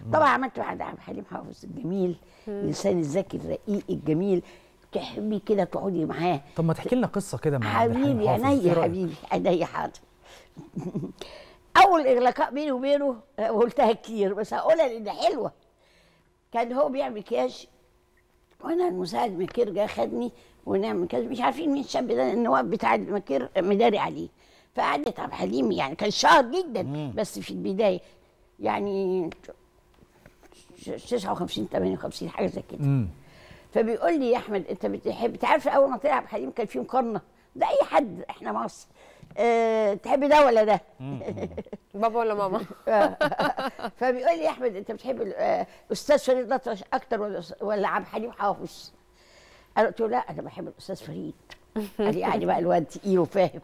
طبعا عملت واحد عبد الحليم حافظ الجميل اللسان الذكي الرقيق الجميل تحبي كده تقعدي معاه طب ما تحكي لنا قصه كده مع عبد الحليم حبيبي حافظ، إيه عينيا رأيك؟ حبيبي عينيا حاضر اول اغلاقاء بيني وبينه آه، قلتها كتير بس هقولها لان حلوه كان هو بيعمل مكياج وانا المساعد مكير جه خدني ونعمل مكياج مش عارفين مين الشاب ده النواب بتاع المكير مداري عليه فقعدت عبد الحليم يعني كان شهر جدا بس في البدايه يعني 59 58 حاجه زي كده امم فبيقول لي يا احمد انت بتحب تعرف اول ما طلع عبد الحليم كان في مقارنه ده اي حد احنا مصر أه تحب ده ولا ده بابا ولا ماما فبيقول لي يا احمد انت بتحب ال- آه، استاذ فريد الأطرش اكتر ولا ولا عبد الحليم حافظ انا قلت له لا انا بحب الاستاذ فريد قال لي يعني بقى الواد تقيل وفاهم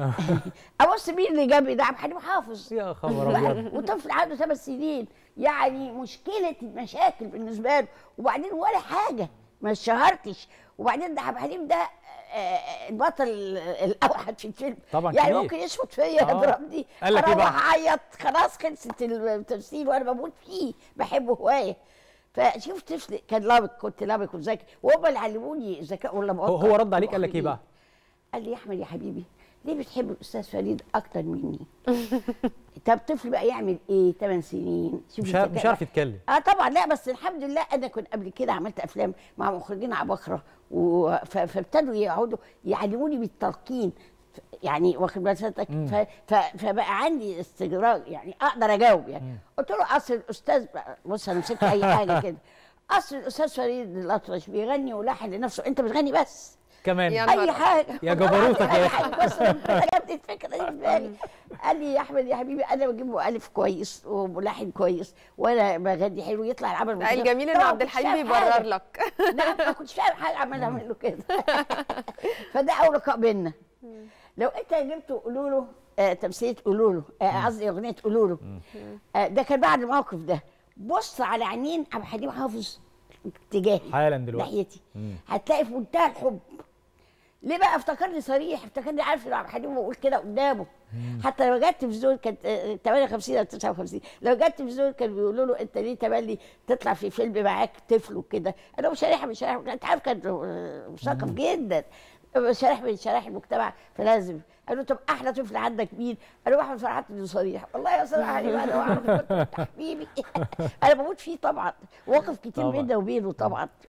ابص مين اللي جنبي ده عبد الحليم حافظ يا خبر ابيض وطفل عنده ثلاث سنين يعني مشكله المشاكل بالنسبه له وبعدين ولا حاجه ما اشتهرتش وبعدين ده عبد الحليم ده آه، البطل الاوحد في الفيلم طبعاً يعني كبير. ممكن يشفط فيا آه. يضربني قال لك إيه بقى؟ اروح اعيط خلاص خلصت التمثيل وانا بموت فيه بحبه هوايه فشوف طفل كان لابق كنت لابق وذكي وهم اللي علموني الذكاء ولا هو, هو رد عليك قال لك ايه بقى قال لي يا احمد يا حبيبي ليه بتحب الاستاذ فريد اكتر مني طب طفل بقى يعمل ايه 8 سنين شوف مش عارف- الذكاء مش عارف بقى. يتكلم اه طبعا لا بس الحمد لله انا كنت قبل كده عملت افلام مع مخرجين عباقره و- ف- فابتدوا يقعدوا يعلموني بالتلقين ف- يعني واخد بال حضرتك ف- ف- فبقى عندي استدراج يعني اقدر اجاوب يعني قلت له اصل الاستاذ بقى- بص انا مسكت اي حاجه كده اصل الاستاذ فريد الاطرش بيغني ولحن لنفسه انت بتغني بس كمان يا نهار اي حاجه يا جبروتك يا اي أخي. حاجه بس ربنا جابت الفكره دي في بالي قال لي يا احمد يا حبيبي انا بجيب مؤلف كويس وملحن كويس وانا بغني حلو يطلع العمل لا، ممتاز. الجميل ان طبعاً عبد ما كنتش الحليم فاهم حاجة. بيبرر لك لا ما كنتش فاهم حاجه عمال اعمل له كده فده اول لقاء بينا لو انت جبت قولوا له آه تمثيليه قولوا له آه، قصدي اغنيه قولوا له آه ده كان بعد الموقف ده بص على عينين عبد الحليم حافظ اتجاهي حالا دلوقتي ناحيتي مم. هتلاقي في منتهى الحب ليه بقى افتكرني صريح افتكرني عارف ان عبد الحليم بقول كده قدامه حتى لما جت تلفزيون كانت آه، 58 او 59 لو جت تلفزيون كانوا بيقولوا له انت ليه تملي تطلع في فيلم معاك طفل وكده انا مش شارحه من شرائح انت عارف كان آه، مثقف جدا شرائح من شرائح المجتمع فلازم قالوا طب احلى طفل عندك مين؟ قالوا احمد فرحات بن صريح والله يا صريح علي انا واحد كنت حبيبي انا بموت فيه طبعا مواقف كتير طبعاً. بيننا وبينه طبعا